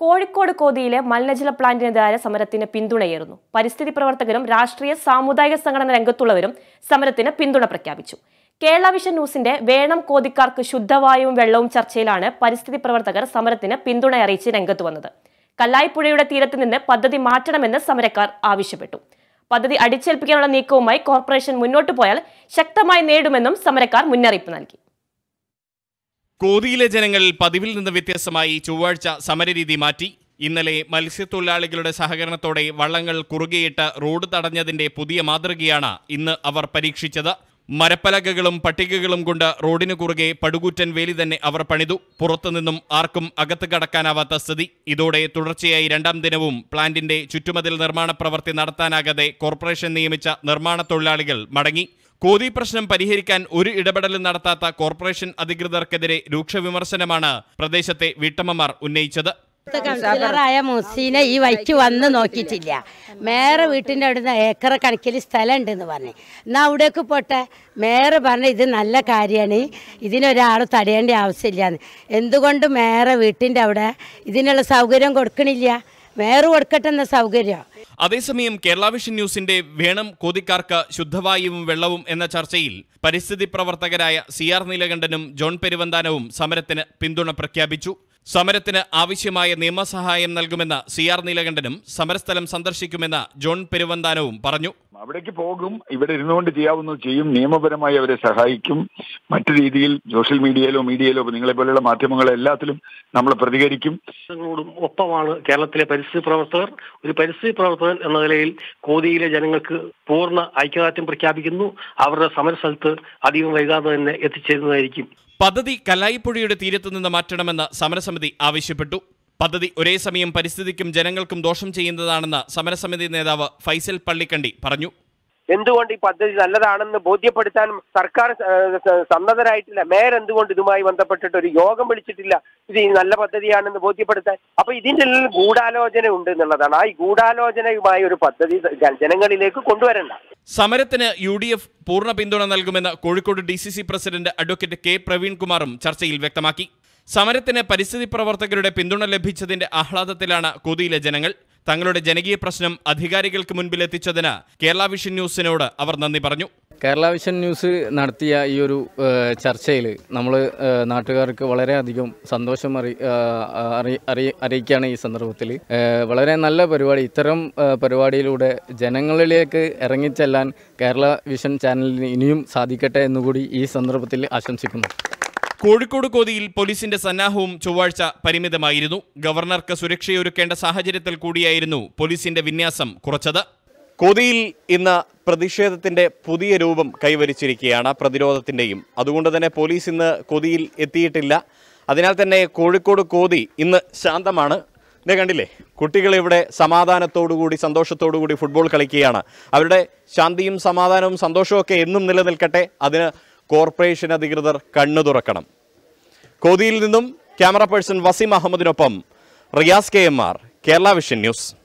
കോഴിക്കോട് കോതിയിലെ മലിനജല പ്ലാന്റിനെതിരായ സമരത്തിന് പിന്തുണയേറുന്നു പരിസ്ഥിതി പ്രവർത്തകരും രാഷ്ട്രീയ സാമുദായിക സംഘടന രംഗത്തുള്ളവരും സമരത്തിന് പിന്തുണ പ്രഖ്യാപിച്ചു കേരള വിഷൻ ന്യൂസിന്റെ വേണം കോതിക്കാർക്ക് ശുദ്ധവായുവും വെള്ളവും ചർച്ചയിലാണ് പരിസ്ഥിതി പ്രവർത്തകർ സമരത്തിന് പിന്തുണ അറിയിച്ച് രംഗത്ത് വന്നത് കല്ലായിപ്പുഴയുടെ തീരത്ത് നിന്ന് പദ്ധതി മാറ്റണമെന്ന് സമരക്കാർ ആവശ്യപ്പെട്ടു പദ്ധതി അടിച്ചേൽപ്പിക്കാനുള്ള നീക്കവുമായി കോർപ്പറേഷൻ മുന്നോട്ടു പോയാൽ ശക്തമായി നേടുമെന്നും സമരക്കാർ മുന്നറിയിപ്പ് നൽകി കോതിയിലെ ജനങ്ങൾ പതിവിൽ നിന്ന് വ്യത്യസ്തമായി ചൊവ്വാഴ്ച സമരരീതി മാറ്റി ഇന്നലെ മത്സ്യത്തൊഴിലാളികളുടെ സഹകരണത്തോടെ വള്ളങ്ങൾ കുറുകെയിട്ട് റോഡ് തടഞ്ഞതിന്റെ പുതിയ മാതൃകയാണ് ഇന്ന് അവർ പരീക്ഷിച്ചത് മരപ്പലകകളും പട്ടികകളും കൊണ്ട് റോഡിനു കുറുകെ പടുകൂറ്റൻ വേലി തന്നെ അവർ പണിതു പുറത്തുനിന്നും ആർക്കും അകത്ത് കടക്കാനാവാത്ത സ്ഥിതി ഇതോടെ തുടർച്ചയായി രണ്ടാം ദിനവും പ്ലാന്റിന്റെ ചുറ്റുമതിൽ നിർമ്മാണ പ്രവൃത്തി നടത്താനാകാതെ കോർപ്പറേഷൻ നിയമിച്ച നിർമ്മാണ തൊഴിലാളികൾ മടങ്ങി കോതി പ്രശ്നം പരിഹരിക്കാൻ ഒരു ഇടപെടലും നടത്താത്ത കോർപ്പറേഷൻ അധികൃതർക്കെതിരെ രൂക്ഷ വിമർശനമാണ് പ്രദേശത്തെ വീട്ടമ്മമാർ ഉന്നയിച്ചത് കൗൺസിലറായ മുസീനെ ഈ വഴിക്ക് വന്ന് നോക്കിയിട്ടില്ല മേറെ വീട്ടിൻ്റെ അവിടുന്ന് ഏക്കർ കണക്കിൽ സ്ഥലം ഉണ്ടെന്ന് പറഞ്ഞു എന്നാൽ അവിടേക്ക് പോട്ടെ മേറെ പറഞ്ഞ ഇത് നല്ല കാര്യമാണ് ഇതിനൊരാൾ തടയേണ്ട ആവശ്യമില്ലാന്ന് എന്തുകൊണ്ട് മേറെ വീട്ടിൻ്റെ അവിടെ ഇതിനുള്ള സൗകര്യം കൊടുക്കണില്ല മേറ് കൊടുക്കട്ടെ എന്ന സൗകര്യം അതേസമയം കേരള വിഷൻ ന്യൂസിന്റെ വേണം കോതിക്കാർക്ക് ശുദ്ധവായുവും വെള്ളവും എന്ന ചർച്ചയിൽ പരിസ്ഥിതി പ്രവർത്തകരായ സി ആർ നീലകണ്ഠനും ജോൺ പെരുവന്താനവും സമരത്തിന് പിന്തുണ പ്രഖ്യാപിച്ചു സമരത്തിന് ആവശ്യമായ നിയമസഹായം നൽകുമെന്ന് സി ആർ നീലകണ്ഠനും സമരസ്ഥലം സന്ദർശിക്കുമെന്ന് ജോൺ പെരുവന്താനവും പറഞ്ഞു അവിടേക്ക് പോകും ഇവിടെ ഇരുന്നുകൊണ്ട് ചെയ്യാവുന്നത് ചെയ്യും നിയമപരമായി അവരെ സഹായിക്കും മറ്റു രീതിയിൽ സോഷ്യൽ മീഡിയയിലോ മീഡിയയിലോ നിങ്ങളെ പോലെയുള്ള മാധ്യമങ്ങളെ എല്ലാത്തിലും നമ്മൾ പ്രതികരിക്കും ോടും ഒപ്പമാണ് കേരളത്തിലെ പരിസ്ഥിതി പ്രവർത്തകർ ഒരു പരിസ്ഥിതി പ്രവർത്തകൻ എന്ന നിലയിൽ കോതിയിലെ ജനങ്ങൾക്ക് പൂർണ്ണ ഐക്യദാർഢ്യം പ്രഖ്യാപിക്കുന്നു അവരുടെ സമരസ്ഥലത്ത് അധികം വൈകാതെ തന്നെ എത്തിച്ചേരുന്നതായിരിക്കും പദ്ധതി കല്ലായിപ്പുഴയുടെ തീരത്തു നിന്ന് മാറ്റണമെന്ന് സമരസമിതി ആവശ്യപ്പെട്ടു പദ്ധതി ഒരേ സമയം പരിസ്ഥിതിക്കും ജനങ്ങൾക്കും ദോഷം ചെയ്യുന്നതാണെന്ന് സമരസമിതി നേതാവ് ഫൈസൽ പള്ളിക്കണ്ടി പറഞ്ഞു എന്തുകൊണ്ട് ഈ പദ്ധതി നല്ലതാണെന്ന് ബോധ്യപ്പെടുത്താൻ സർക്കാർ ഏഹ്, സ- സന്നദ്ധരായിട്ടില്ല മേയർ എന്തുകൊണ്ട് ഇതുമായി ബന്ധപ്പെട്ടിട്ട് ഒരു യോഗം വിളിച്ചിട്ടില്ല ഇത് ഈ നല്ല പദ്ധതിയാണെന്ന് ബോധ്യപ്പെടുത്താൻ അപ്പൊ ഇതിന്റെ ഉള്ളിൽ ഗൂഢാലോചന ഉണ്ട് എന്നുള്ളതാണ് ആ ഈ ഗൂഢാലോചനയുമായി ഒരു പദ്ധതി ജ- ജനങ്ങളിലേക്ക് കൊണ്ടുവരണ്ട സമരത്തിന് യു ഡി എഫ് പൂർണ്ണ പിന്തുണ നൽകുമെന്ന് Kozhikode D C C president advocate K പ്രവീൺകുമാറും ചർച്ചയിൽ വ്യക്തമാക്കി സമരത്തിന് പരിസ്ഥിതി പ്രവർത്തകരുടെ പിന്തുണ ലഭിച്ചതിന്റെ ആഹ്ലാദത്തിലാണ് കൊതിയിലെ ജനങ്ങൾ തങ്ങളുടെ ജനകീയ പ്രശ്നം അധികാരികൾക്ക് മുൻപിൽ എത്തിച്ചതിന് കേരള വിഷൻ ന്യൂസിനോട് അവർ നന്ദി പറഞ്ഞു കേരള വിഷൻ ന്യൂസ് നടത്തിയ ഈ ഒരു ചർച്ചയിൽ നമ്മൾ നാട്ടുകാർക്ക് വളരെയധികം സന്തോഷം അറി ഏഹ്, അറി അറി- അറിയിക്കുകയാണ് ഈ സന്ദർഭത്തിൽ ഏഹ്, വളരെ നല്ല പരിപാടി ഇത്തരം ഏഹ്, പരിപാടിയിലൂടെ ജനങ്ങളിലേക്ക് ഇറങ്ങിച്ചെല്ലാൻ കേരള വിഷൻ ചാനലിന് ഇനിയും സാധിക്കട്ടെ എന്നുകൂടി ഈ സന്ദർഭത്തിൽ ആശംസിക്കുന്നു കോഴിക്കോട് കോതിയിൽ പോലീസിന്റെ സന്നാഹവും ചൊവ്വാഴ്ച പരിമിതമായിരുന്നു ഗവർണർക്ക് സുരക്ഷയൊരുക്കേണ്ട സാഹചര്യത്തിൽ കൂടിയായിരുന്നു പോലീസിന്റെ വിന്യാസം കുറച്ചത് കോതിയിൽ ഇന്ന് പ്രതിഷേധത്തിന്റെ പുതിയ രൂപം കൈവരിച്ചിരിക്കുകയാണ് പ്രതിരോധത്തിന്റെയും അതുകൊണ്ട് തന്നെ പോലീസ് ഇന്ന് കൊതിയിൽ എത്തിയിട്ടില്ല അതിനാൽ തന്നെ കോഴിക്കോട് കോതി ഇന്ന് ശാന്തമാണ് ഇതേ കണ്ടില്ലേ കുട്ടികൾ ഇവിടെ സമാധാനത്തോടുകൂടി സന്തോഷത്തോടുകൂടി ഫുട്ബോൾ കളിക്കുകയാണ് അവരുടെ ശാന്തിയും സമാധാനവും സന്തോഷവും ഒക്കെ എന്നും നിലനിൽക്കട്ടെ അതിന് കോർപ്പറേഷൻ അധികൃതർ കണ്ണു തുറക്കണം കോതിയിൽ നിന്നും ക്യാമറ പേഴ്സൺ വസീം അഹമ്മദിനൊപ്പം Riyas K M R Kerala vision news